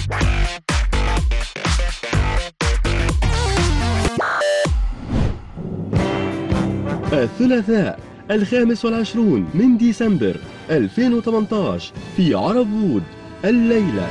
الثلاثاء الخامس والعشرون من ديسمبر 2018 في عرب وود الليلة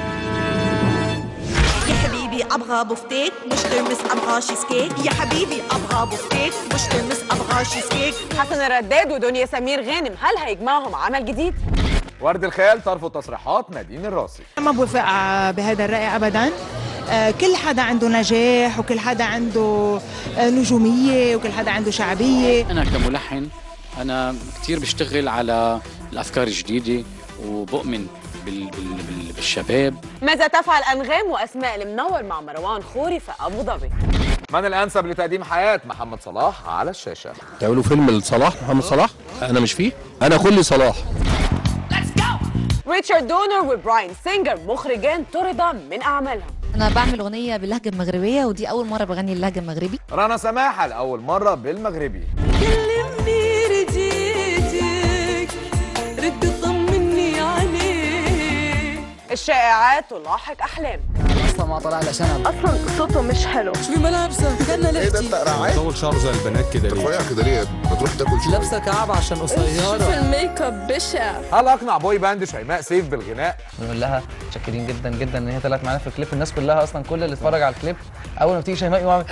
يا حبيبي ابغى بفتيك مش ترمس ابغى شيز كيك يا حبيبي ابغى بفتيك مش ترمس ابغى شيز كيك حسن الرداد ودنيا سمير غانم هل هيجمعهم عمل جديد؟ ورد الخيال ترفض تصريحات نادين الراسي ما بوافق بهذا الرأي أبدا آه، كل حدا عنده نجاح وكل حدا عنده آه، نجومية وكل حدا عنده شعبية أنا كملحن أنا كتير بشتغل على الأفكار الجديدة وبؤمن بال بال بال بالشباب ماذا تفعل أنغام وأسماء المنور مع مروان خوري في أبو ظبي؟ من الانسب لتقديم حياه محمد صلاح على الشاشه تعملوا فيلم لصلاح محمد صلاح انا مش فيه انا كلي صلاح ريتشارد دونر وبراين سينجر مخرجان طردا من أعمالهم انا بعمل اغنيه باللهجه المغربيه ودي اول مره بغني اللهجه المغربي رنا سماحه لاول مره بالمغربي كلمني رديتك رد طمني عليك الشائعات تلاحق أحلام اصلا ما طلع له شنب اصلا صوته مش حلو شو بملابسه كان لفتي طول شعره زي البنات كده ليه؟ رفيع كده ليه؟ بتروح تاكل شو؟ لابسه كعب عشان قصيره الميك اب بشع هل اقنع بوي باند شيماء سيف بالغناء بنقول لها متشكرين جدا جدا ان هي طلعت معانا في الكليب الناس كلها اصلا كل اللي اتفرج على الكليب اول ما تيجي شيماء يقوم عامل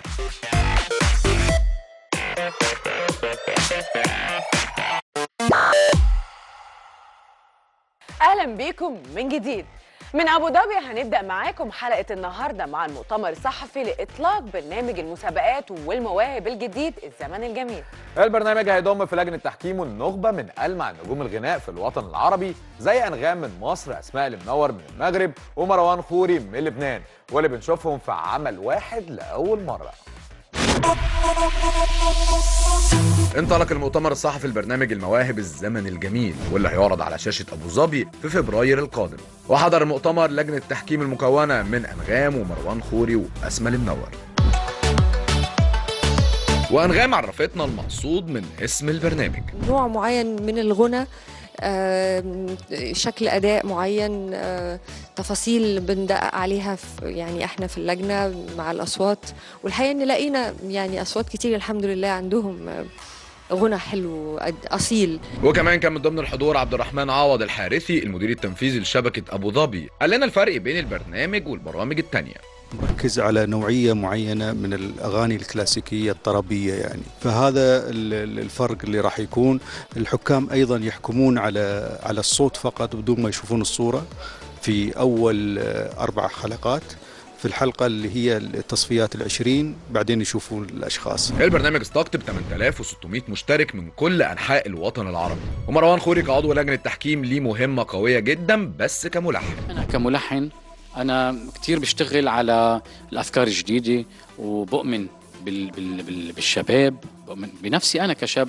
أهلا بيكم من جديد من أبو ظبي هنبدأ معاكم حلقة النهاردة مع المؤتمر الصحفي لإطلاق برنامج المسابقات والمواهب الجديد الزمن الجميل البرنامج هيضم في لجنه تحكيمه النخبه من ألمع نجوم الغناء في الوطن العربي زي انغام من مصر اسماء المنور من المغرب ومروان خوري من لبنان واللي بنشوفهم في عمل واحد لاول مره انطلق المؤتمر الصحفي لبرنامج المواهب الزمن الجميل واللي هيعرض على شاشة أبو ظبي في فبراير القادم وحضر المؤتمر لجنة تحكيم المكونة من أنغام ومروان خوري وأسمى المنور وأنغام عرفتنا المقصود من اسم البرنامج نوع معين من الغنى آم، شكل اداء معين آه، تفاصيل بندقق عليها في يعني احنا في اللجنه مع الاصوات والحقيقه ان لقينا يعني اصوات كتير الحمد لله عندهم آه، غنى حلو أد- اصيل وكمان كان من ضمن الحضور عبد الرحمن عوض الحارثي المدير التنفيذي لشبكة أبو ظبي قال لنا الفرق بين البرنامج والبرامج التانية مركز على نوعية معينة من الأغاني الكلاسيكية الطربية يعني فهذا ال- ال- الفرق اللي راح يكون الحكام أيضا يحكمون على على الصوت فقط بدون ما يشوفون الصورة في أول آه، أربع حلقات في الحلقة اللي هي التصفيات العشرين بعدين يشوفون الأشخاص البرنامج استقطب 8600 مشترك من كل أنحاء الوطن العربي ومروان خوري كعضو لجنة تحكيم ليه مهمة قوية جدا بس كملحن أنا كملحن أنا كتير بشتغل على الأفكار الجديدة وبؤمن بال بال بال بالشباب بؤمن بنفسي أنا كشاب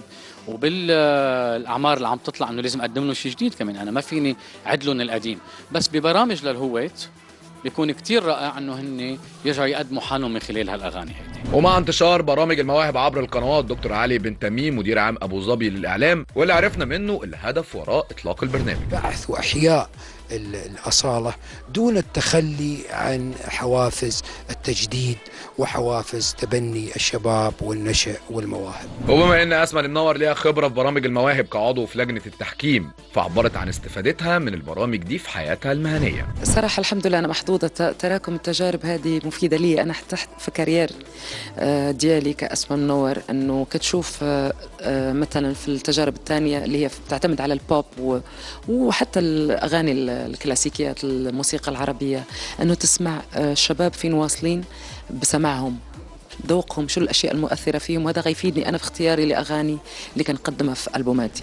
وبالأعمار اللي عم تطلع إنه لازم أقدم لهم شيء جديد كمان أنا ما فيني عدلهم القديم بس ببرامج للهواة بيكون كتير رائع إنه هن يرجعوا يقدموا حالهم من خلال هالأغاني هيدي ومع انتشار برامج المواهب عبر القنوات دكتور علي بن تميم مدير عام ابو ظبي للاعلام واللي عرفنا منه الهدف وراء اطلاق البرنامج بحث واحياء ال- الاصاله دون التخلي عن حوافز التجديد وحوافز تبني الشباب والنشء والمواهب. وبما ان اسماء المنور ليها خبره في برامج المواهب كعضو في لجنه التحكيم فعبرت عن استفادتها من البرامج دي في حياتها المهنيه الصراحة الحمد لله أنا محظوظة ت- تراكم التجارب هذه مفيدة لي أنا حتى في كارير آه، ديالي كأسماء منور أنه كتشوف آه، آه، مثلا في التجارب الثانية اللي هي بتعتمد على البوب و- وحتى الأغاني ال- الكلاسيكيات الموسيقى العربية أنه تسمع آه، شباب فين واصلين بسمعهم ذوقهم شو الأشياء المؤثرة فيهم وهذا غيفيدني أنا في اختياري لأغاني اللي كنقدمها في ألبوماتي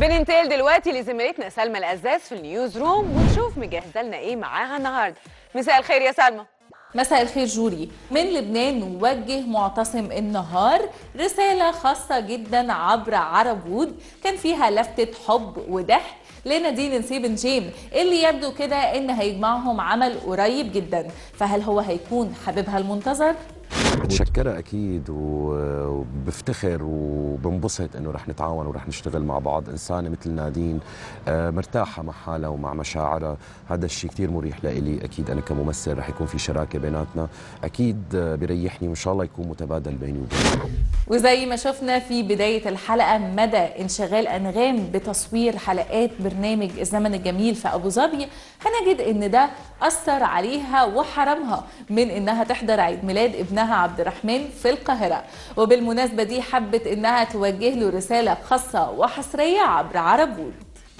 بننتقل دلوقتي لزميلتنا سلمى القزاز في النيوز روم ونشوف مجهزه لنا ايه معاها النهارده مساء الخير يا سلمى مساء الخير جوري من لبنان نوجه معتصم النهار رسالة خاصة جدا عبر عرب وود كان فيها لفتة حب وضحك لنادين نسيب نجيم اللي يبدو كده ان هيجمعهم عمل قريب جدا فهل هو هيكون حبيبها المنتظر؟ بتشكرها اكيد و- وبفتخر وبنبسط انه رح نتعاون ورح نشتغل مع بعض انسانه مثل نادين آه، مرتاحه مع حالها ومع مشاعرها هذا الشيء كثير مريح لإلي اكيد انا كممثل رح يكون في شراكه بيناتنا اكيد آه، بريحني وان شاء الله يكون متبادل بيني وبينها وزي ما شفنا في بداية الحلقة مدى انشغال أنغام بتصوير حلقات برنامج الزمن الجميل في أبو ظبي هنجد إن ده أثر عليها وحرمها من إنها تحضر عيد ميلاد ابنها عبد الرحمن في القاهرة وبالمناسبة دي حبت إنها توجه له رسالة خاصة وحصرية عبر عرب وود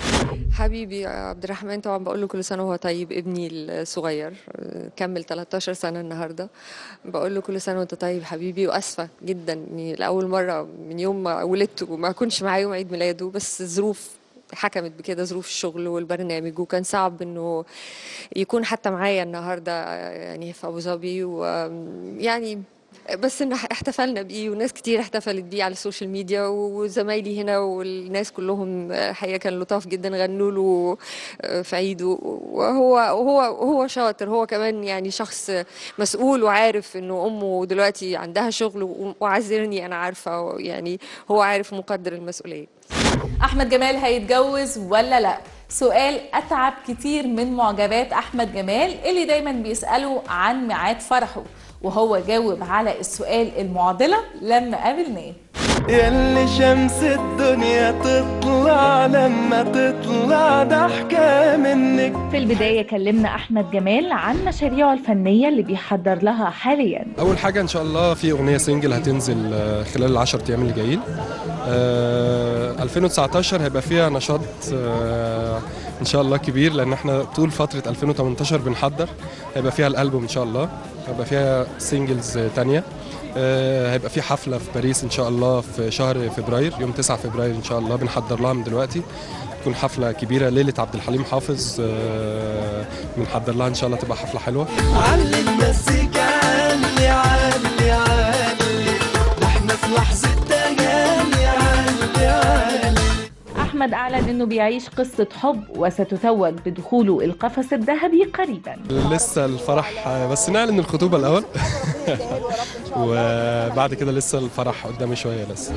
حبيبي يا عبد الرحمن طبعا بقول له كل سنه وهو طيب ابني الصغير آه، كمل 13 سنه النهارده بقول له كل سنه وانت طيب حبيبي واسفه جدا اني لاول مره من يوم ما ولدت وما اكونش معاه يوم عيد ميلاده بس الظروف حكمت بكده ظروف الشغل والبرنامج وكان صعب انه يكون حتى معايا النهارده آه، يعني في ابو ظبي ويعني بس ان احتفلنا بيه وناس كتير احتفلت بيه على السوشيال ميديا وزمايلي هنا والناس كلهم الحقيقه كان لطاف جدا غنوا له في عيده وهو وهو وهو شاطر هو كمان يعني شخص مسؤول وعارف انه امه دلوقتي عندها شغل وعذرني انا عارفه يعني هو عارف مقدر المسؤوليه أحمد جمال هيتجوز ولا لأ؟ سؤال أتعب كتير من معجبات أحمد جمال اللي دايما بيسألوا عن ميعاد فرحه وهو جاوب على السؤال المعضلة لما قابلناه ياللي شمس الدنيا تطلع لما تطلع ضحكة منك في البداية كلمنا أحمد جمال عن مشاريعه الفنية اللي بيحضر لها حاليا اول حاجه ان شاء الله في اغنيه سنجل هتنزل آه، خلال العشر ايام اللي جايين آه، 2019 هيبقى فيها نشاط آه، ان شاء الله كبير لان احنا طول فتره 2018 بنحضر هيبقى فيها الالبوم ان شاء الله هيبقى فيها سنجلز تانية آه، هيبقى في حفله في باريس ان شاء الله في شهر فبراير يوم 9 فبراير ان شاء الله بنحضر لها من دلوقتي تكون حفله كبيره ليله عبد الحليم حافظ آه، بنحضر لها ان شاء الله تبقى حفله حلوه علي المزيكا علي علي علي احنا في لحظة تجلي علي علي أحمد أعلن إنه بيعيش قصة حب وستتوج بدخوله القفص الذهبي قريبا لسه الفرح بس نعلن الخطوبة الأول وبعد كده لسه الفرح قدامي شوية لسه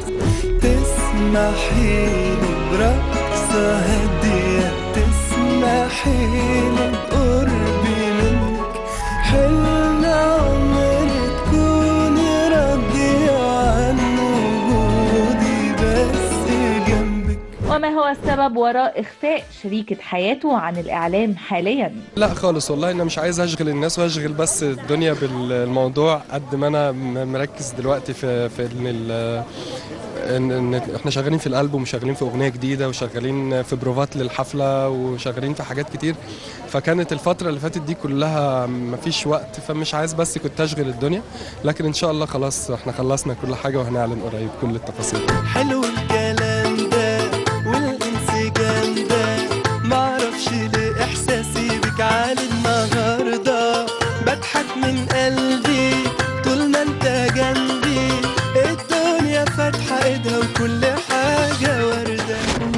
تسمحي لي برقصة هادية تسمحي لي بقربي منك حلم عمري تكوني راضية عن وجودي بس جنبك وما هو السبب وراء إخفاء شريكة حياته عن الإعلام حاليا لا خالص والله أنا مش عايز أشغل الناس وأشغل بس الدنيا بالموضوع قد ما أنا م- مركز دلوقتي في في إن ال- إن, إن إحنا شغالين في الألبوم وشغالين في أغنية جديدة وشغالين في بروفات للحفلة وشغالين في حاجات كتير فكانت الفترة اللي فاتت دي كلها مفيش وقت فمش عايز بس كنت أشغل الدنيا لكن إن شاء الله خلاص إحنا خلصنا كل حاجة وهنعلن قريب كل التفاصيل حلو الكلام ده والانسجام ده معرفش ليه احساسي بك عالي النهارده بضحك من قلبي طول ما انت جنبي الدنيا فاتحه ايدها وكل حاجه ورده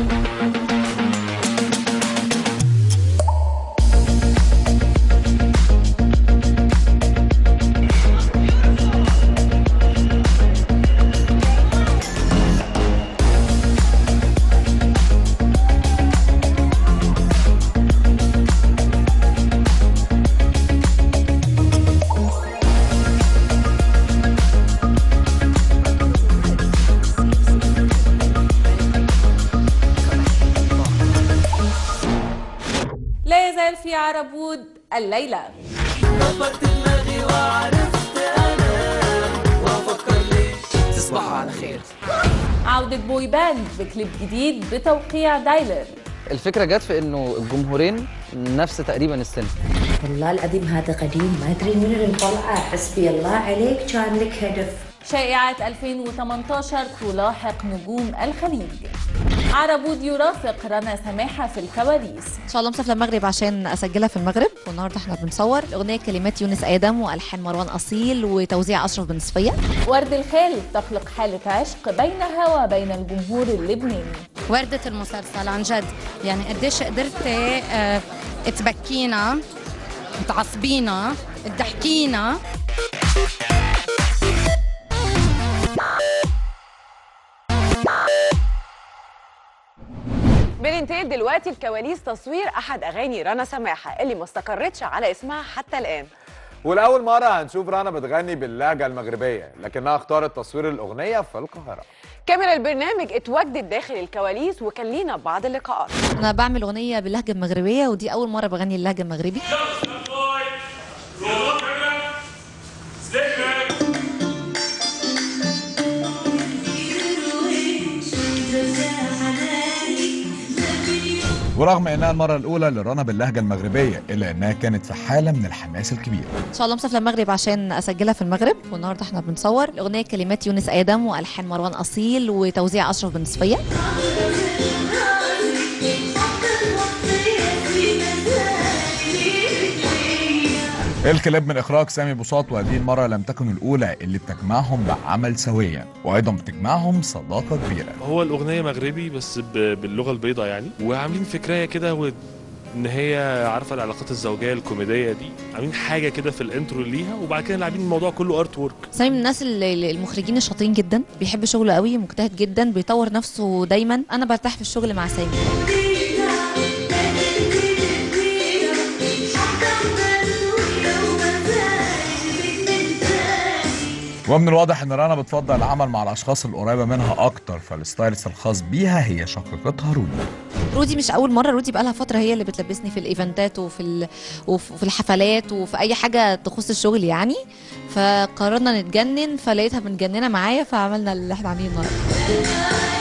لا يزال في عربود الليلة ضبط دماغي وعرفت انام وافكر ليه تصبحوا على خير عودة بوي باند بكليب جديد بتوقيع دايلر الفكره جت في انه الجمهورين نفس تقريبا السن والله العظيم هذا قديم ما ادري من اللي مطلعه حسبي الله عليك كان لك هدف شائعات 2018 تلاحق نجوم الخليج عربود يرافق رنا سماحة في الكواليس ان شاء الله مسافره المغرب عشان اسجلها في المغرب والنهارده احنا بنصور الاغنيه كلمات يونس ادم والحان مروان اصيل وتوزيع اشرف بن صفيه ورد الخال تخلق حالة عشق بينها وبين الجمهور اللبناني وردة المسلسل عن جد يعني قديش قدرتي آه، تبكينا تعصبينا تضحكينا بننتهي دلوقتي الكواليس تصوير احد اغاني رنا سماحه اللي ما استقرتش على اسمها حتى الان ولأول مرة هنشوف رنا بتغني باللهجة المغربية لكنها اختارت تصوير الأغنية في القاهرة كاميرا البرنامج اتواجدت داخل الكواليس وكان لينا بعض اللقاءات انا بعمل اغنيه باللهجه المغربيه ودي اول مره بغني اللهجه المغربي ورغم انها المرة الأولى لرنا باللهجة المغربية إلا انها كانت في حالة من الحماس الكبير ان شاء الله مسافره المغرب عشان اسجلها في المغرب والنهارده احنا بنصور الاغنيه كلمات يونس ادم والحان مروان اصيل وتوزيع اشرف بن صفيه الكليب من إخراج سامي بوساط وهذه المرة لم تكن الأولى اللي بتجمعهم بعمل سويا وأيضا بتجمعهم صداقة كبيرة هو الأغنية مغربي بس ب- باللغة البيضاء يعني وعاملين فكرية كده و... ان هي عارفه العلاقات الزوجيه الكوميديه دي عاملين حاجه كده في الانترو ليها وبعد كده لاعبين الموضوع كله ارت وورك سامي من الناس اللي- المخرجين الشاطرين جدا بيحب شغله قوي مجتهد جدا بيطور نفسه دايما انا برتاح في الشغل مع سامي ومن الواضح ان رنا بتفضل العمل مع الاشخاص القريبه منها اكتر فالستايلست الخاص بيها هي شقيقتها رودي رودي مش اول مره رودي بقالها فتره هي اللي بتلبسني في الايفنتات وفي ال... وفي الحفلات وفي اي حاجه تخص الشغل يعني فقررنا نتجنن فلقيتها متجننه معايا فعملنا اللي احنا عاملينه النهارده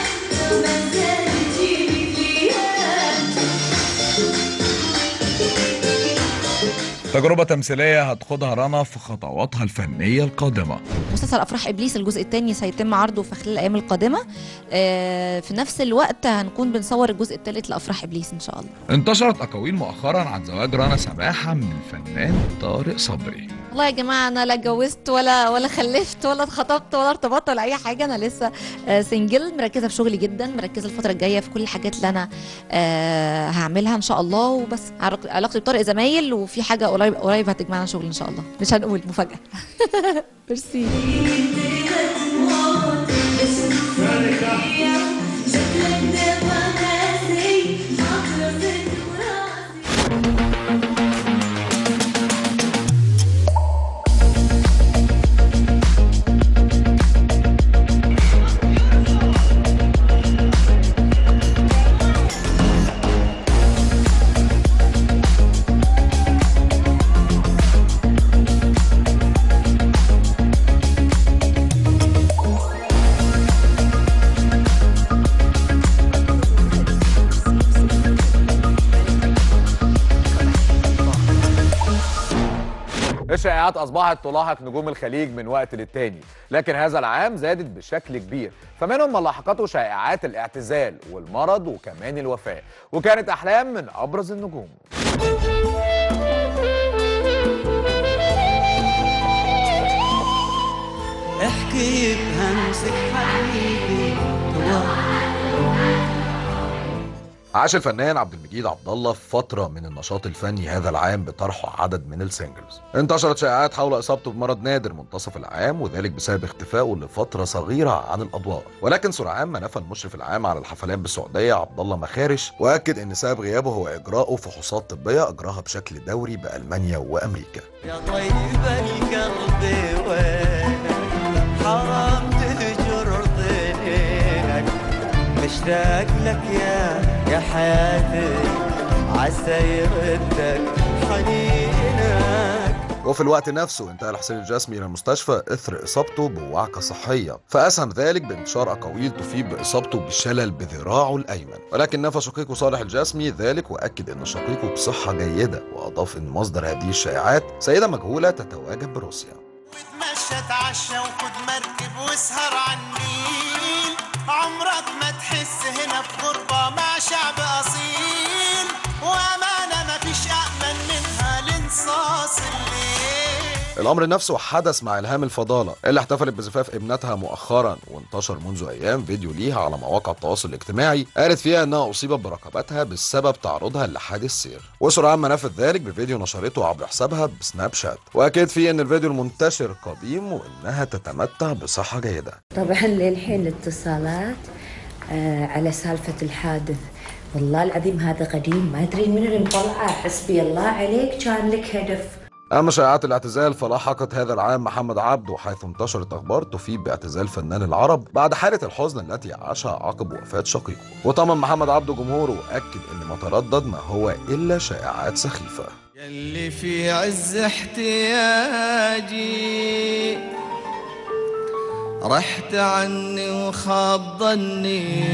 تجربه تمثيليه هتخوضها رنا في خطواتها الفنيه القادمه مسلسل افراح ابليس الجزء الثاني سيتم عرضه في خلال الايام القادمه آه، في نفس الوقت هنكون بنصور الجزء الثالث لافراح ابليس ان شاء الله انتشرت اقاويل مؤخرا عن زواج رنا سماحه من الفنان طارق صبري والله يا جماعه انا لا اتجوزت ولا ولا خلفت ولا اتخطبت ولا ارتبطت ولا اي حاجه انا لسه آه، سنجل مركزه في شغلي جدا مركزه الفتره الجايه في كل الحاجات اللي انا آه، هعملها ان شاء الله وبس علاق- علاقتي بطارق زمايل وفي حاجه قريب قريب هتجمعنا شغل ان شاء الله مش هنقول مفاجاه ميرسي الشائعات اصبحت تلاحق نجوم الخليج من وقت للتاني لكن هذا العام زادت بشكل كبير فمنهم من لاحقته شائعات الاعتزال والمرض وكمان الوفاه وكانت احلام من ابرز النجوم احكي بهمسك حبيبي توه عاش الفنان عبد المجيد عبد الله في فتره من النشاط الفني هذا العام بطرحه عدد من السنجلز انتشرت شائعات حول اصابته بمرض نادر منتصف العام وذلك بسبب اختفائه لفتره صغيره عن الاضواء ولكن سرعان ما نفى المشرف العام على الحفلات بالسعوديه عبد الله مخارش واكد ان سبب غيابه هو اجراءه فحوصات طبيه اجراها بشكل دوري بالمانيا وامريكا يا طيب القلب وينك حرام تهجر ضينك مشتاق لك يا يا حياتي عسى يردك حنينك وفي الوقت نفسه انتقل حسين الجسمي الى المستشفى اثر اصابته بوعكه صحيه فاسهم ذلك بانتشار اقاويل تفيد باصابته بشلل بذراعه الايمن ولكن نفى شقيقه صالح الجسمي ذلك واكد ان شقيقه بصحه جيده واضاف ان مصدر هذه الشائعات سيده مجهوله تتواجد بروسيا تمشى تعشى وخد مركب واسهر على النيل عمرك ما تحس هنا بغربة الامر نفسه حدث مع الهام الفضاله اللي احتفلت بزفاف ابنتها مؤخرا وانتشر منذ ايام فيديو ليها على مواقع التواصل الاجتماعي قالت فيها انها اصيبت برقبتها بسبب تعرضها لحادث سير وسرعان ما نفت ذلك بفيديو نشرته عبر حسابها بسناب شات واكد فيه ان الفيديو المنتشر قديم وانها تتمتع بصحه جيده طبعا للحين الاتصالات آه على سالفة الحادث والله العظيم هذا قديم ما أدري من اللي مطلعه حسبي الله عليك كان لك هدف أما شائعات الاعتزال فلاحقت هذا العام محمد عبده حيث انتشرت أخبار تفيد باعتزال فنان العرب بعد حالة الحزن التي عاشها عقب وفاة شقيقه وطمن محمد عبده جمهوره وأكد أن ما تردد ما هو إلا شائعات سخيفة اللي في عز احتياجي رحت عني وخاب ظني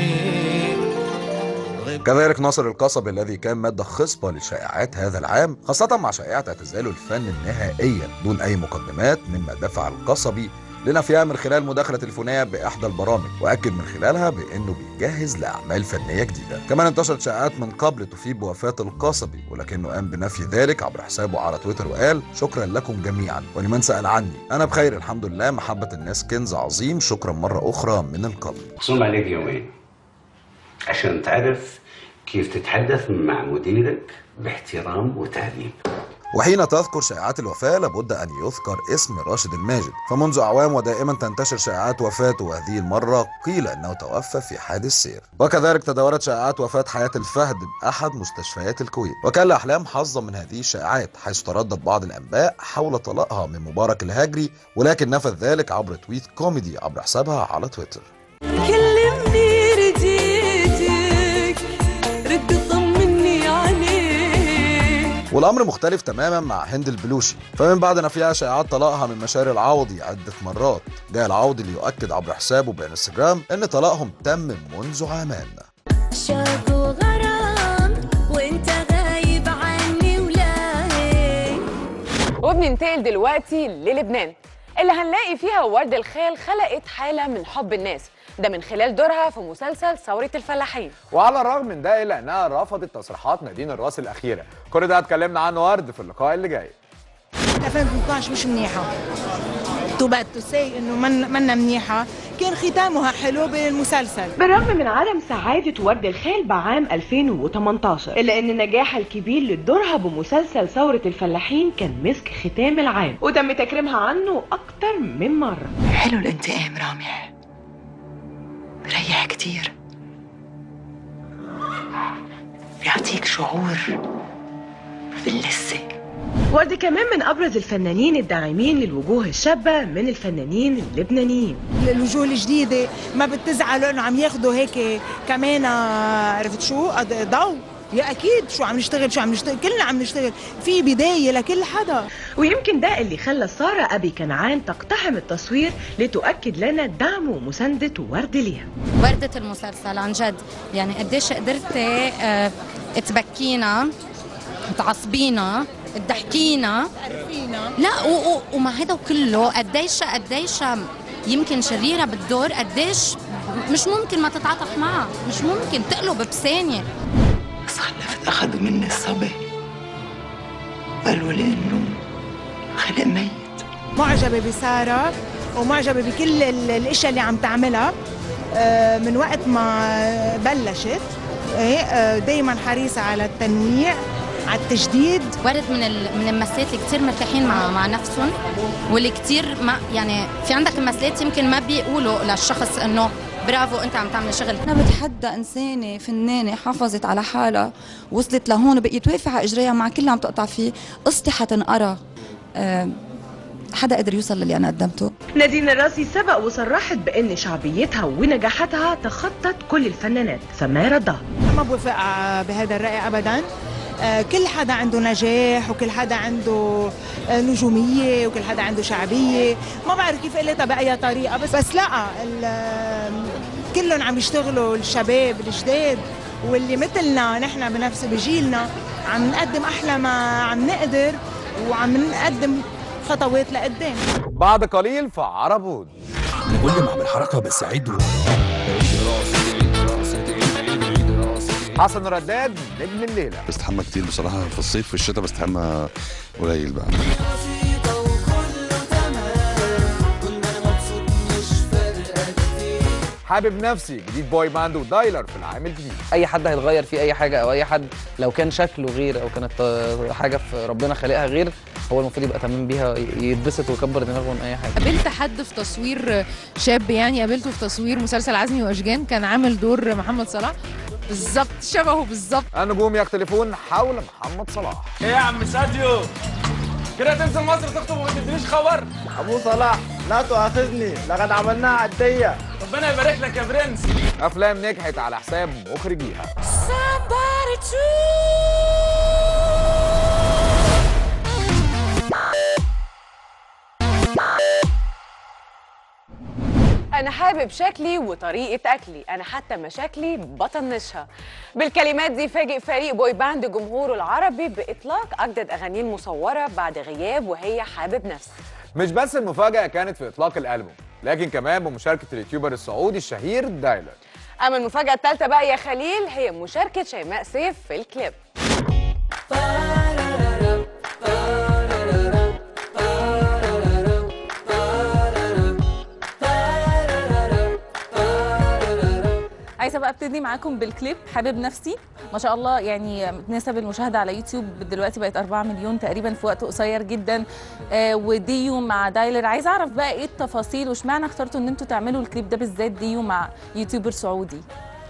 كذلك ناصر القصبي الذي كان مادة خصبة لشائعات هذا العام خاصة مع شائعة اعتزاله الفن نهائيا دون أي مقدمات مما دفع القصبي لنفيها من خلال مداخلة تليفونية بإحدى البرامج وأكد من خلالها بأنه بيجهز لأعمال فنية جديدة كمان انتشرت شائعات من قبل تفيد بوفاة القصبي ولكنه قام بنفي ذلك عبر حسابه على تويتر وقال شكرا لكم جميعا ولمن سأل عني أنا بخير الحمد لله محبة الناس كنز عظيم شكرا مرة أخرى من القلب مقسوم عليك يومين عشان تعرف كيف تتحدث مع مديرك باحترام وتهذيب وحين تذكر شائعات الوفاة لابد أن يذكر اسم راشد الماجد فمنذ أعوام ودائما تنتشر شائعات وفاته وهذه المرة قيل أنه توفى في حادث سير وكذلك تداولت شائعات وفاة حياة الفهد بأحد مستشفيات الكويت وكان لأحلام حظا من هذه الشائعات حيث تردد بعض الأنباء حول طلاقها من مبارك الهجري ولكن نفت ذلك عبر تويت كوميدي عبر حسابها على تويتر كلمني رديتك رد طمني عليك والامر مختلف تماما مع هند البلوشي فمن بعد نفيها شائعات طلاقها من مشاري العوضي عده مرات جاء العوضي ليؤكد عبر حسابه بانستجرام ان طلاقهم تم منذ عامان شوق وغرام وانت غايب عني ولاهي وبننتقل دلوقتي للبنان اللي هنلاقي فيها ورد الخال خلقت حالة من حب الناس ده من خلال دورها في مسلسل ثورة الفلاحين وعلى الرغم من ده الا انها رفضت تصريحات نادين الراس الاخيره كل ده اتكلمنا عنه ورد في اللقاء اللي جاي 2018 مش منيحة تو باد تو سي انه من منا منيحة كان ختامها حلو بالمسلسل بالرغم من عدم سعادة ورد الخال بعام 2018 إلا أن نجاحها الكبير لدورها بمسلسل ثورة الفلاحين كان مسك ختام العام وتم تكريمها عنه أكتر من مرة حلو الانتقام رامح بريح كتير بيعطيك شعور باللذة ورد كمان من أبرز الفنانين الداعمين للوجوه الشابة من الفنانين اللبنانيين الوجوه الجديدة ما بتزعلوا انه عم ياخدوا هيك كمان آه، عرفت شو أد- ضوء يا اكيد شو عم نشتغل شو عم نشتغل كلنا عم نشتغل في بداية لكل حدا ويمكن ده اللي خلى سارة أبي كنعان تقتحم التصوير لتؤكد لنا دعم ومساندة ورد ليها وردة المسلسل عن جد يعني قديش قدرتي آه، تبكينا تعصبينا تضحكينا لا و و ومع هذا وكله قديش قديش يمكن شريرة بالدور قديش مش ممكن ما تتعاطف معها مش ممكن تقلب بثانية صحلفت أخذوا مني الصبي قالوا لي إنه خلق ميت معجبة بسارة ومعجبة بكل ال- الاشياء اللي عم تعملها آه، من وقت ما بلشت دائما حريصة على التنويع على التجديد ورد من ال... من الممثلات اللي كثير مرتاحين مع مع نفسهم واللي كثير ما يعني في عندك ممثلات يمكن ما بيقولوا للشخص انه برافو انت عم تعمل شغل أنا بتحدى إنسانة فنانة حافظت على حالها وصلت لهون وبقيت واقفة على إجريها مع كل اللي عم تقطع فيه قصتي حتنقرا أه حدا قدر يوصل للي أنا قدمته نادين الراسي سبق وصرحت بأن شعبيتها ونجاحاتها تخطت كل الفنانات فما ردها ما بوافق ع- بهذا الرأي أبدا آه، كل حدا عنده نجاح وكل حدا عنده آه، نجومية وكل حدا عنده شعبية ما بعرف كيف قلتها بأي طريقة بس بس لا ال- آه، كلهم عم يشتغلوا الشباب الجداد واللي مثلنا نحن بنفس بجيلنا عم نقدم أحلى ما عم نقدر وعم نقدم خطوات لقدام بعد قليل في عربود كل ما اعمل حركه بس عيد حسن رداد نجم الليله بستحمى كتير بصراحة في الصيف في الشتاء بستحمى قليل بقى بسيطة وكل حابب نفسي جديد بوي باند ودايلر في العام الجديد اي حد هيتغير فيه اي حاجه او اي حد لو كان شكله غير او كانت آه، حاجه في ربنا خالقها غير هو المفروض يبقى تمام بيها يتبسط ويكبر دماغه من اي حاجه قابلت حد في تصوير شاب يعني قابلته في تصوير مسلسل عزمي واشجان كان عامل دور محمد صلاح بالظبط شبهه بالظبط النجوم يختلفون حول محمد صلاح ايه يا عم ساديو كده تنزل مصر تخطب وما تدينيش خبر ابو صلاح لا تؤاخذني لقد عملناها عديه ربنا يبارك لك يا برنس افلام نجحت على حساب مخرجيها انا حابب شكلي وطريقه اكلي انا حتى مشاكلي بطنشها بالكلمات دي فاجئ فريق بوي باند جمهوره العربي باطلاق اجدد اغانيه المصوره بعد غياب وهي حابب نفسي مش بس المفاجأة كانت في إطلاق الألبوم لكن كمان بمشاركة اليوتيوبر السعودي الشهير دايلر اما المفاجاه الثالثه بقى يا خليل هي مشاركه شيماء سيف في الكليب عايزه بقى ابتدي معاكم بالكليب حابب نفسي ما شاء الله يعني نسب المشاهده على يوتيوب دلوقتي بقت 4 مليون تقريبا في وقت قصير جدا آه وديو مع دايلر عايزه اعرف بقى ايه التفاصيل واشمعنى اخترتوا ان انتوا تعملوا الكليب ده بالذات ديو مع يوتيوبر سعودي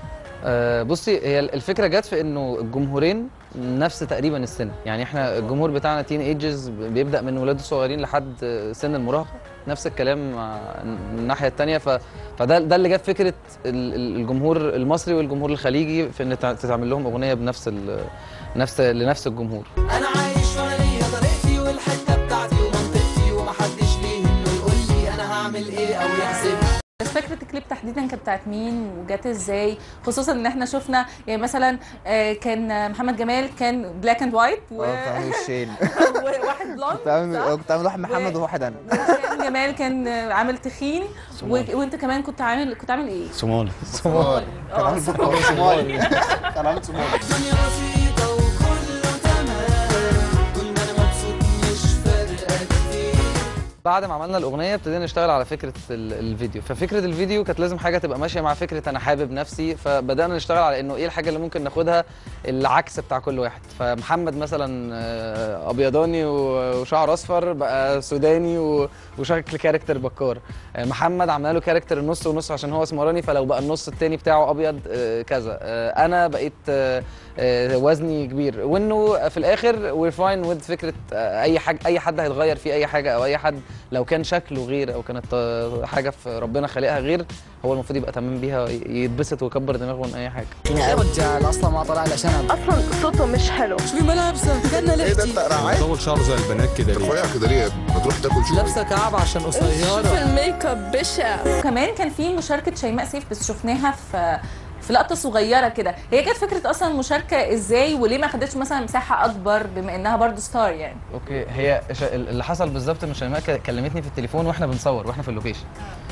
آه، بصي هي الفكره جت في انه الجمهورين نفس تقريبا السن يعني احنا الجمهور بتاعنا تين ايجز بيبدا من ولاد صغيرين لحد سن المراهقه نفس الكلام مع الناحيه الثانيه ف... فده ده اللي جاب فكره ال- ال- الجمهور المصري والجمهور الخليجي في ان تع- تتعمل لهم اغنيه بنفس ال... نفس لنفس الجمهور انا عايش وانا ليا طريقتي والحته بتاعتي ومنطقتي ومحدش ليه انه يقول لي انا هعمل ايه او يحسبني بس فكره الكليب تحديدا كانت بتاعت مين وجت ازاي خصوصا ان احنا شفنا يعني مثلا آه، كان محمد جمال كان بلاك اند وايت و... اه بتعمل وشين وواحد بلوند كنت عامل اه كنت عامل واحد محمد وواحد انا كان جمال كان آه، عامل تخين و... صومالي. وانت كمان كنت عامل كنت عامل ايه صومالي صومالي. كان عامل صومالي. صومالي كان عامل صومالي الدنيا بسيطه وكله تمام طول ما انا مبسوط مش فارقه كتير بعد ما عملنا الاغنيه ابتدينا نشتغل على فكره ال- الفيديو ففكره الفيديو كانت لازم حاجه تبقى ماشيه مع فكره انا حابب نفسي فبدانا نشتغل على انه ايه الحاجه اللي ممكن ناخدها العكس بتاع كل واحد فمحمد مثلا آه، ابيضاني و- وشعر اصفر بقى سوداني و- وشكل كاركتر بكار آه، محمد عملنا له كاركتر النص ونص عشان هو اسمراني فلو بقى النص التاني بتاعه ابيض آه، كذا آه، انا بقيت آه، آه، وزني كبير وانه في الاخر وير فاين وذ فكره آه، اي حاجه اي حد هيتغير فيه اي حاجه او اي حد لو كان شكله غير او كانت آه، حاجه في ربنا خالقها غير هو المفروض يبقى تمام بيها يتبسط ويكبر دماغه من اي حاجه يا رجال اصلا ما طلع لي شنب اصلا صوته مش حلو شو في ملابسه كانه لفتي طول شعره زي البنات كده ليه؟ رفيع كده ليه؟ ما تروح تاكل شويه لابسه كعب عشان قصيره الميك اب بشع كمان كان في مشاركه شيماء سيف بس شفناها في في لقطه صغيره كده هي كانت فكره اصلا المشاركه ازاي وليه ما خدتش مثلا مساحه اكبر بما انها برضو ستار يعني اوكي هي ش- اللي حصل بالظبط ان شيماء ك- كلمتني في التليفون واحنا بنصور واحنا في اللوكيشن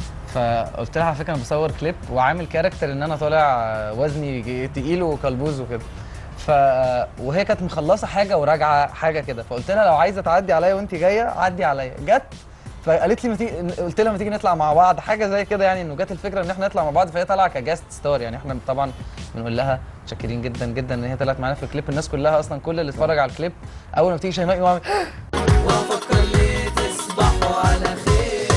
فقلت لها على فكره انا بصور كليب وعامل كاركتر ان انا طالع وزني ج- تقيل وكلبوز وكده ف وهي كانت مخلصه حاجه وراجعه حاجه كده فقلت لها لو عايزه تعدي عليا وانت جايه عدي عليا جت فقالت لي ما تيجي قلت لها ما تيجي نطلع مع بعض حاجه زي كده يعني انه جت الفكره ان احنا نطلع مع بعض فهي طالعه كجاست ستار يعني احنا طبعا بنقول لها متشكرين جدا جدا ان هي طلعت معانا في الكليب الناس كلها اصلا كل اللي اتفرج على الكليب اول ما بتيجي شيماء يقوم عامل وافكر ليه تصبحوا على خير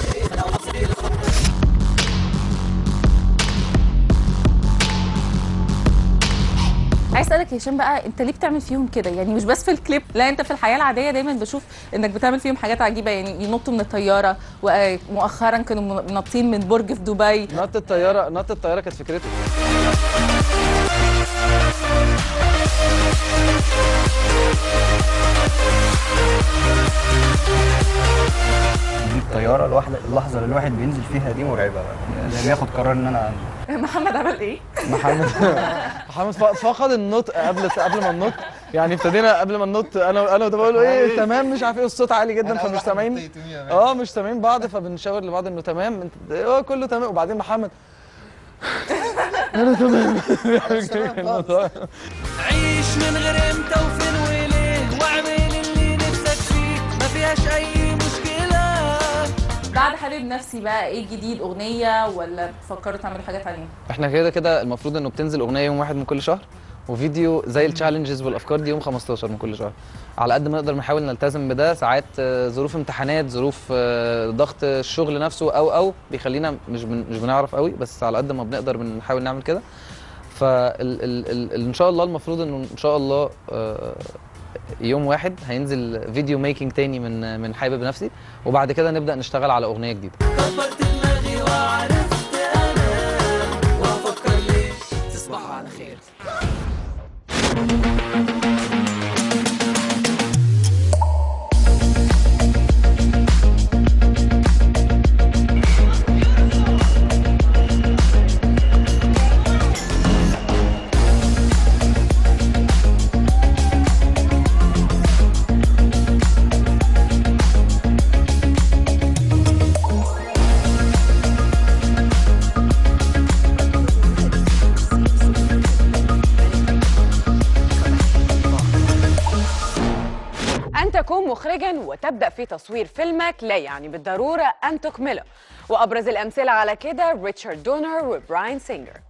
عايز اسالك يا هشام بقى انت ليه بتعمل فيهم كده يعني مش بس في الكليب لا انت في الحياه العاديه دايما بشوف انك بتعمل فيهم حاجات عجيبه يعني ينطوا من الطياره ومؤخرا كانوا ناطين من برج في دبي نط الطياره نط الطياره كانت فكرتي دي الطياره الواحده اللحظه اللي الواحد بينزل فيها دي مرعبه بقى يعني بياخد قرار ان انا محمد عمل ايه؟ محمد محمد ف- فقد النطق قبل قبل ما ننط يعني ابتدينا قبل ما ننط انا انا بقول له ايه تمام مش عارف ايه الصوت عالي جدا فمش سامعين اه مش سامعين بعض فبنشاور لبعض انه تمام انت اه كله تمام وبعدين محمد انا تمام عيش من غير امتى وفين وليه واعمل اللي نفسك فيه ما فيهاش اي مشكله بعد حبيب نفسي بقى ايه جديد اغنيه ولا بتفكروا تعملوا حاجه تانية احنا كده كده المفروض انه بتنزل اغنيه يوم واحد من كل شهر وفيديو زي التشالنجز والافكار دي يوم 15 من كل شهر على قد ما نقدر نحاول نلتزم بده ساعات آه، ظروف امتحانات ظروف آه، ضغط الشغل نفسه او او بيخلينا مش بن مش بنعرف قوي بس على قد ما بنقدر بنحاول نعمل كده فان شاء الله المفروض انه ان شاء الله آه، يوم واحد هينزل فيديو ميكنج تاني من من حابب نفسي وبعد كده نبدا نشتغل على اغنيه جديده كبرت دماغي وعرفت انا وافكر ليه تصبحوا على خير أن تكون مخرجا وتبدأ في تصوير فيلمك لا يعني بالضرورة أن تكمله وأبرز الأمثلة على كده ريتشارد دونر وبراين سينجر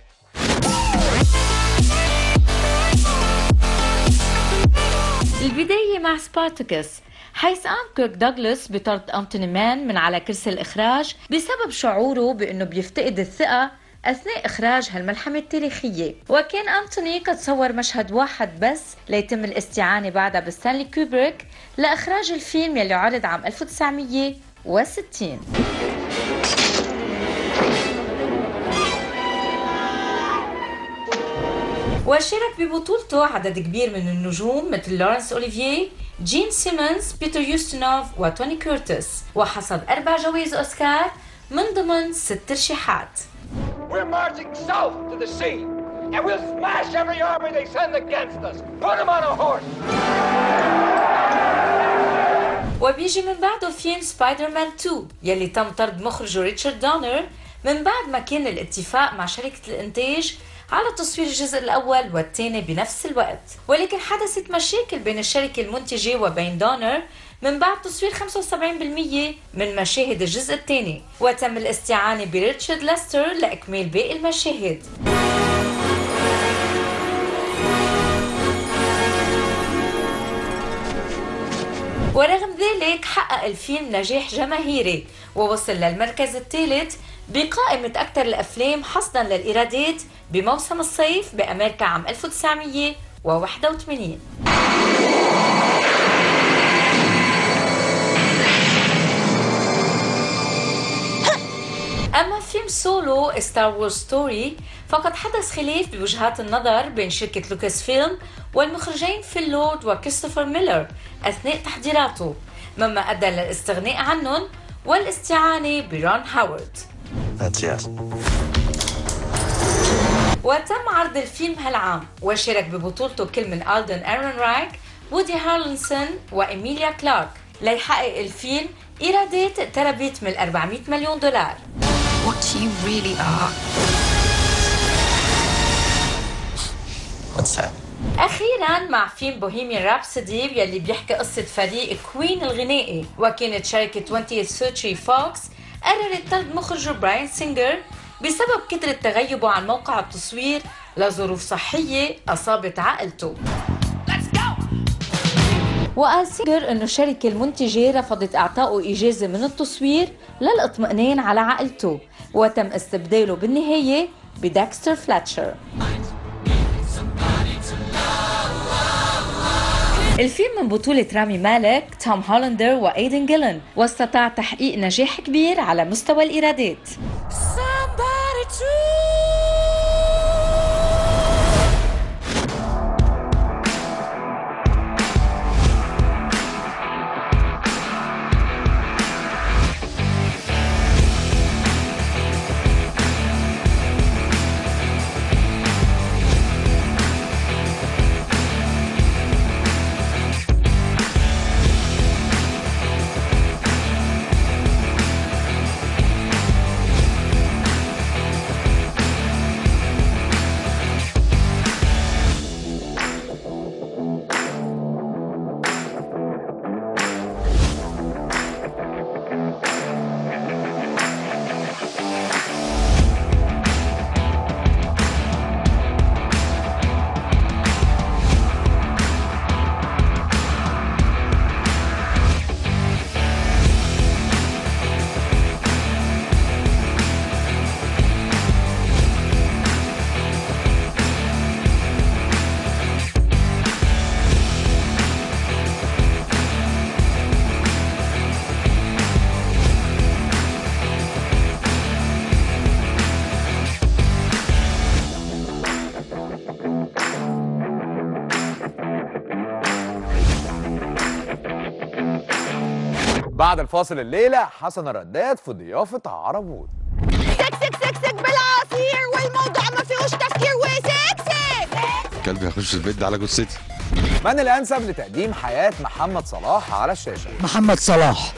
البداية مع سبارتاكس حيث قام كيرك دوغلاس بطرد أنتوني مان من على كرسي الإخراج بسبب شعوره بأنه بيفتقد الثقة أثناء إخراج هالملحمة التاريخية وكان أنتوني قد صور مشهد واحد بس ليتم الاستعانة بعدها بستانلي كوبريك لإخراج الفيلم يلي عرض عام 1960 وشارك ببطولته عدد كبير من النجوم مثل لورنس أوليفييه جين سيمونز بيتر يوستنوف وتوني كورتس وحصد أربع جوائز أوسكار من ضمن ست ترشيحات We're marching south to the sea, and we'll smash every army they send against us. Put them on a horse. وبيجي من بعده فيلم سبايدر مان 2 يلي تم طرد مخرجه ريتشارد دونر من بعد ما كان الاتفاق مع شركة الإنتاج على تصوير الجزء الأول والثاني بنفس الوقت ولكن حدثت مشاكل بين الشركة المنتجة وبين دونر من بعد تصوير 75% من مشاهد الجزء الثاني وتم الاستعانة بريتشارد ليستر لإكمال باقي المشاهد ورغم ذلك حقق الفيلم نجاح جماهيري ووصل للمركز الثالث بقائمة أكثر الأفلام حصدا للإيرادات بموسم الصيف بأمريكا عام 1981 أما فيلم سولو ستار وورز ستوري فقد حدث خلاف بوجهات النظر بين شركة لوكاس فيلم والمخرجين فيل لورد وكريستوفر ميلر أثناء تحضيراته مما أدى للاستغناء عنهم والاستعانة برون هاورد That's yes. وتم عرض الفيلم هالعام وشارك ببطولته كل من ألدن أيرون رايك وودي هارلنسون وإيميليا كلارك ليحقق الفيلم إيرادات اقتربت من 400 مليون دولار What you really are. What's that? أخيرا مع فيلم بوهيميان رابسودي يلي بيحكي قصة فريق كوين الغنائي وكانت شركة 20th Century Fox قررت طرد مخرجه براين سينجر بسبب كثرة تغيبه عن موقع التصوير لظروف صحية أصابت عائلته وقال سينجر انه الشركة المنتجة رفضت اعطائه اجازة من التصوير للاطمئنان على عائلته وتم استبداله بالنهاية بداكستر فلاتشر الفيلم من بطولة رامي مالك، توم هولندر وأيدن جيلن واستطاع تحقيق نجاح كبير على مستوى الإيرادات Somebody to بعد الفاصل الليله حسن الرداد في ضيافه عرب وود سك سك سك سك بالعصير والموضوع ما فيهوش تفكير وسك سك كلب هيخش البيت ده على جثتي من الانسب لتقديم حياه محمد صلاح على الشاشه محمد صلاح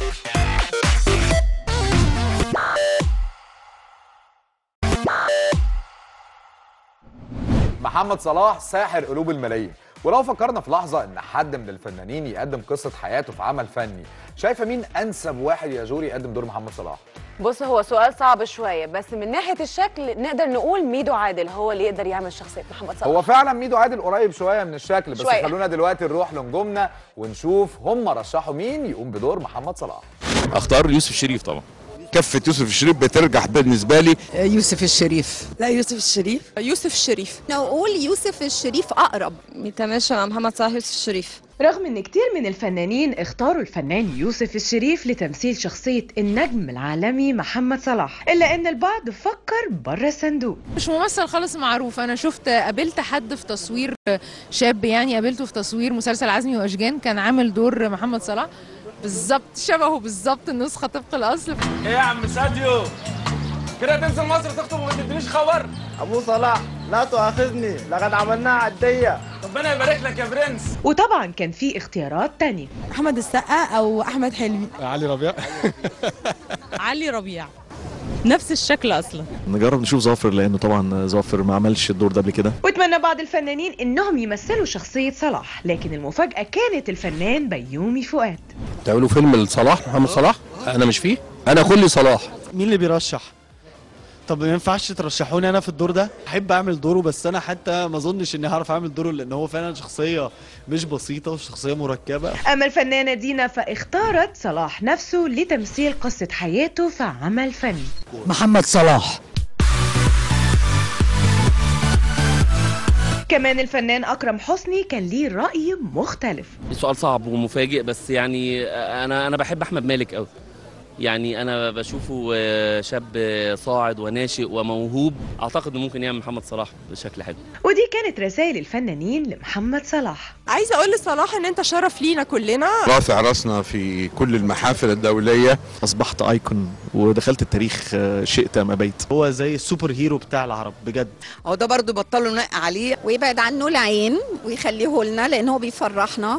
محمد صلاح ساحر قلوب الملايين ولو فكرنا في لحظه ان حد من الفنانين يقدم قصه حياته في عمل فني شايفه مين انسب واحد يا جوري يقدم دور محمد صلاح بص هو سؤال صعب شويه بس من ناحيه الشكل نقدر نقول ميدو عادل هو اللي يقدر يعمل شخصيه محمد صلاح هو فعلا ميدو عادل قريب شويه من الشكل بس شوية. خلونا دلوقتي نروح لنجومنا ونشوف هم رشحوا مين يقوم بدور محمد صلاح اختار يوسف شريف طبعا كفه يوسف الشريف بترجح بالنسبه لي يوسف الشريف لا يوسف الشريف يوسف الشريف نقول يوسف الشريف اقرب يتماشى مع محمد صلاح يوسف الشريف رغم ان كتير من الفنانين اختاروا الفنان يوسف الشريف لتمثيل شخصية النجم العالمي محمد صلاح الا ان البعض فكر بره الصندوق مش ممثل خالص معروف انا شفت قابلت حد في تصوير شاب يعني قابلته في تصوير مسلسل عزمي واشجان كان عامل دور محمد صلاح بالظبط شبهه بالظبط النسخه طبق الاصل ايه يا عم ساديو كده تنزل مصر تخطب وما تدينيش خبر ابو صلاح لا تؤاخذني لقد عملناها عديه ربنا يبارك لك يا برنس وطبعا كان في اختيارات تانية احمد السقا او احمد حلمي علي ربيع علي ربيع نفس الشكل اصلا نجرب نشوف ظافر لانه طبعا ظافر ما عملش الدور ده قبل كده واتمنى بعض الفنانين انهم يمثلوا شخصية صلاح لكن المفاجأة كانت الفنان بيومي فؤاد تعملوا فيلم لصلاح محمد صلاح انا مش فيه انا كلي صلاح مين اللي بيرشح طب ما ينفعش ترشحوني انا في الدور ده احب اعمل دوره بس انا حتى ما اظنش اني هعرف اعمل دوره لان هو فعلا شخصيه مش بسيطه وشخصيه مركبه اما الفنانة دينا فاختارت صلاح نفسه لتمثيل قصة حياته في عمل فني محمد صلاح كمان الفنان اكرم حسني كان ليه رأي مختلف سؤال صعب ومفاجئ بس يعني انا انا بحب احمد مالك قوي يعني انا بشوفه آه، شاب آه، صاعد وناشئ وموهوب اعتقد انه ممكن يعمل محمد صلاح بشكل حلو ودي كانت رسائل الفنانين لمحمد صلاح عايزه اقول لصلاح ان انت شرف لينا كلنا رافع راسنا في كل المحافل الدوليه اصبحت ايكون ودخلت التاريخ آه، شئت ام ابيت هو زي السوبر هيرو بتاع العرب بجد هو ده برضو بطلوا نق عليه ويبعد عنه العين ويخليه لنا لان هو بيفرحنا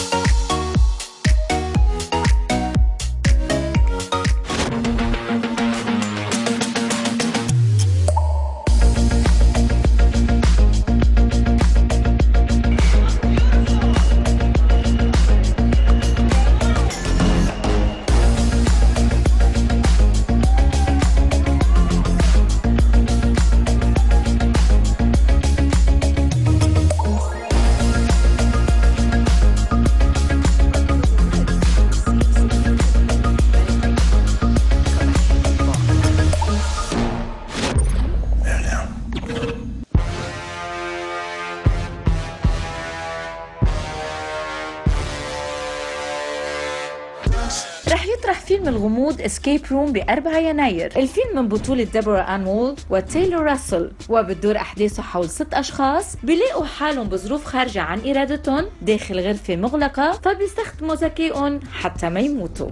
رح يطرح فيلم الغموض اسكيب روم ب 4 يناير الفيلم من بطولة ديبورا أنول وتايلور راسل وبتدور أحداثه حول ست أشخاص بيلاقوا حالهم بظروف خارجة عن إرادتهم داخل غرفة مغلقة فبيستخدموا ذكائهم حتى ما يموتوا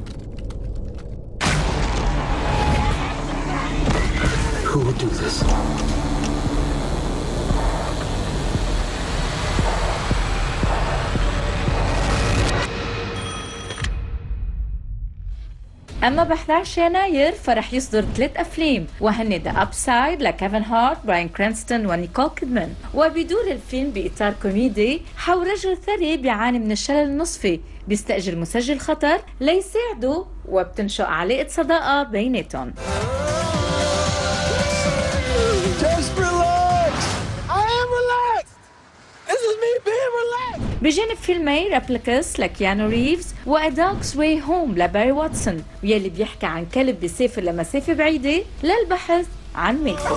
Who would do this? أما ب 11 يناير فرح يصدر ثلاث أفلام وهن ذا أبسايد لكيفن هارت براين كرانستون ونيكول كيدمان وبيدور الفيلم بإطار كوميدي حول رجل ثري بيعاني من الشلل النصفي بيستأجر مسجل خطر ليساعده وبتنشأ علاقة صداقة بيناتهم Just relax. I am relaxed. This is me being relaxed. بجانب فيلمي ريبليكس لكيانو ريفز وأداكس واي هوم لباري واتسون ويلي بيحكي عن كلب بيسافر لمسافة بعيدة للبحث عن ملكه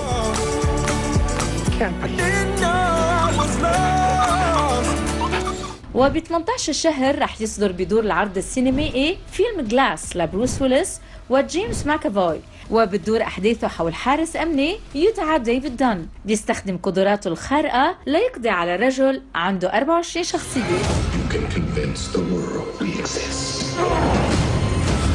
وب 18 شهر رح يصدر بدور العرض السينمائي فيلم جلاس لبروس ويلس وجيمس ماكافوي وبتدور أحداثه حول حارس أمني يدعى ديفيد دان بيستخدم قدراته الخارقة ليقضي على رجل عنده 24 شخصية You can convince the world we exist.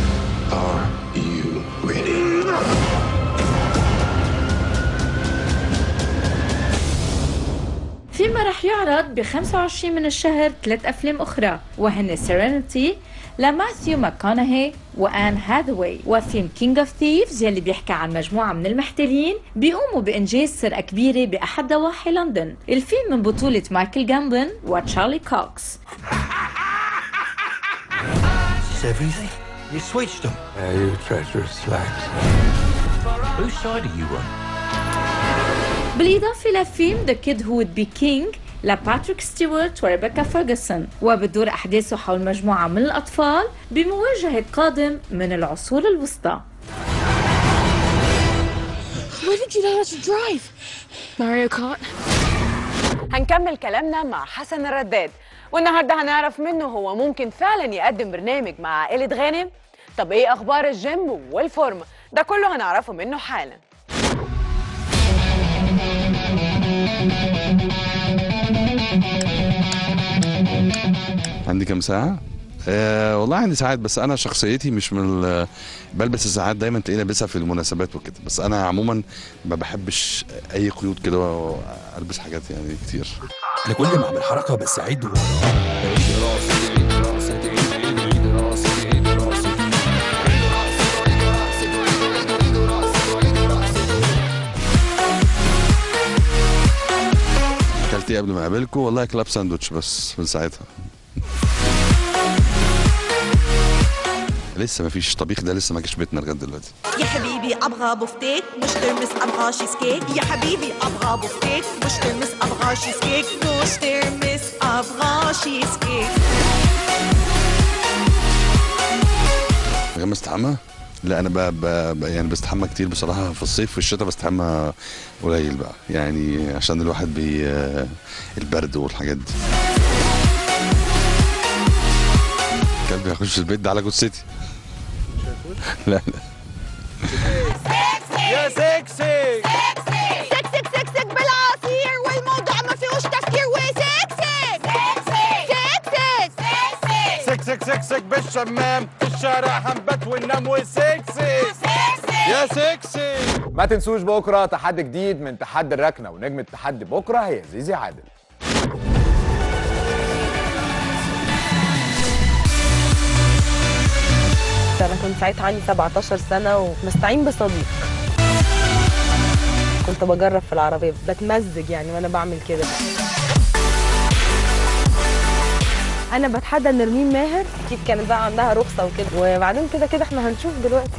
كما رح يعرض ب 25 من الشهر ثلاث أفلام أخرى وهن سيرينيتي لماثيو ماكونهي وآن هاذواي وفيلم كينج اوف ثيفز يلي بيحكي عن مجموعة من المحتلين بيقوموا بإنجاز سرقة كبيرة بأحد ضواحي لندن الفيلم من بطولة مايكل جامبلن وتشارلي كوكس Is everything? You switched them. Yeah, you treacherous slags. Whose side are you on? بالإضافة لفيلم The Kid Who Would Be King لباتريك ستيوارت وريبيكا فيرغسون وبتدور أحداثه حول مجموعة من الأطفال بمواجهة قادم من العصور الوسطى Where did you learn how to drive? Mario Kart. هنكمل كلامنا مع حسن الرداد والنهارده هنعرف منه هو ممكن فعلا يقدم برنامج مع عائلة غانم طب ايه اخبار الجيم والفورمة ده كله هنعرفه منه حالا عندي كام ساعة؟ آه والله عندي ساعات بس انا شخصيتي مش من ال- بلبس الساعات دايما تلاقيني لابسها في المناسبات وكده بس انا عموما ما بحبش اي قيود كده البس حاجات يعني كتير انا كل ما اعمل حركه بس اعيد ورا اكلت ايه قبل ما اقابلكم والله كلاب ساندوتش بس من ساعتها لسه ما فيش طبيخ ده لسه ما جاش بيتنا لغايه دلوقتي يا حبيبي ابغى بفتيك مش ترمس ابغى شيز كيك يا حبيبي ابغى بفتيك مش ترمس ابغى شيز كيك مش ترمس ابغى شيز كيك غير استحمى لا انا بقى, بقى, بقى يعني بستحمى كتير بصراحه في الصيف في الشتاء بستحمى قليل بقى يعني عشان الواحد بي البرد والحاجات دي كلب هيخش البيت ده على جثتي لا لا يا سكسي سكسك سكسك بالعصير والموضوع ما فيهوش تفكير وسكسك سكسك سك سك سك سك بالشمام في الشارع هنبت وننام وسكسي يا سكسي ما تنسوش بكره تحدي جديد من تحدي الركنه ونجم التحدي بكره هي زيزي عادل انا كنت ساعتها عندي 17 سنه ومستعين بصديق كنت بجرب في العربيه بتمزج يعني وانا بعمل كده انا بتحدى نرمين ماهر اكيد كانت بقى عندها رخصه وكده وبعدين كده كده احنا هنشوف دلوقتي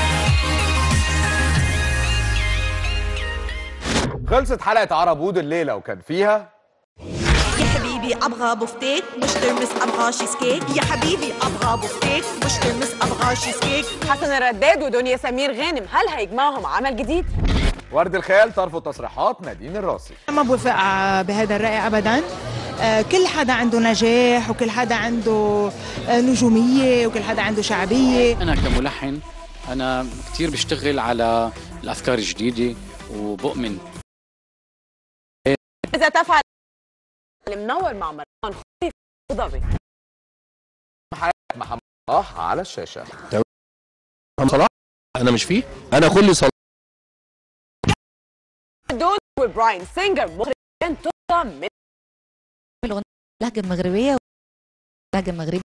خلصت حلقه عربود الليله وكان فيها يا حبيبي ابغى بفتيك مش ترمس ابغى شيز كيك يا حبيبي ابغى بفتيك مش ترمس ابغى شيز كيك حسن الرداد ودنيا سمير غانم هل هيجمعهم عمل جديد؟ ورد الخيال ترفض تصريحات نادين الراسي ما بوافق ع- بهذا الرأي أبدا آه، كل حدا عنده نجاح وكل حدا عنده آه، نجومية وكل حدا عنده شعبية أنا كملحن أنا كتير بشتغل على الأفكار الجديدة وبؤمن اذا تفعل المنور مع مروان خوري في ابو ظبي محمد صلاح على الشاشه صلاح انا مش فيه انا كل صلاح دول وبراين سينجر مخرجين توتا من اللهجة المغربية اللهجة المغربية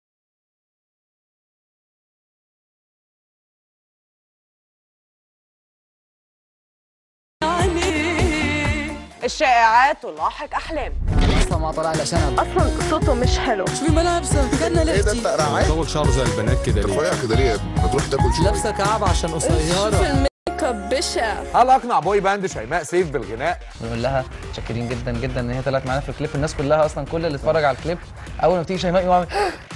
الشائعات تلاحق احلام اصلا ما طلع له شنب اصلا صوته مش حلو شوفي ملابسه كانها ايه ده انت قرعان طول شعره زي البنات كده رفيع كده ليه ما تروح تاكل شويه لابسه كعب عشان قصيره الميك اب بشع هل اقنع بوي باند شيماء سيف بالغناء ونقول لها متشكرين جدا جدا ان هي طلعت معانا في الكليب الناس كلها اصلا كل اللي اتفرج على الكليب اول ما تيجي شيماء يقوم عامل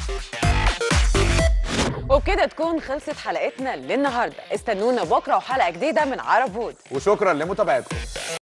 وبكده تكون خلصت حلقتنا للنهارده استنونا بكره وحلقه جديده من عرب وود وشكرا لمتابعتكم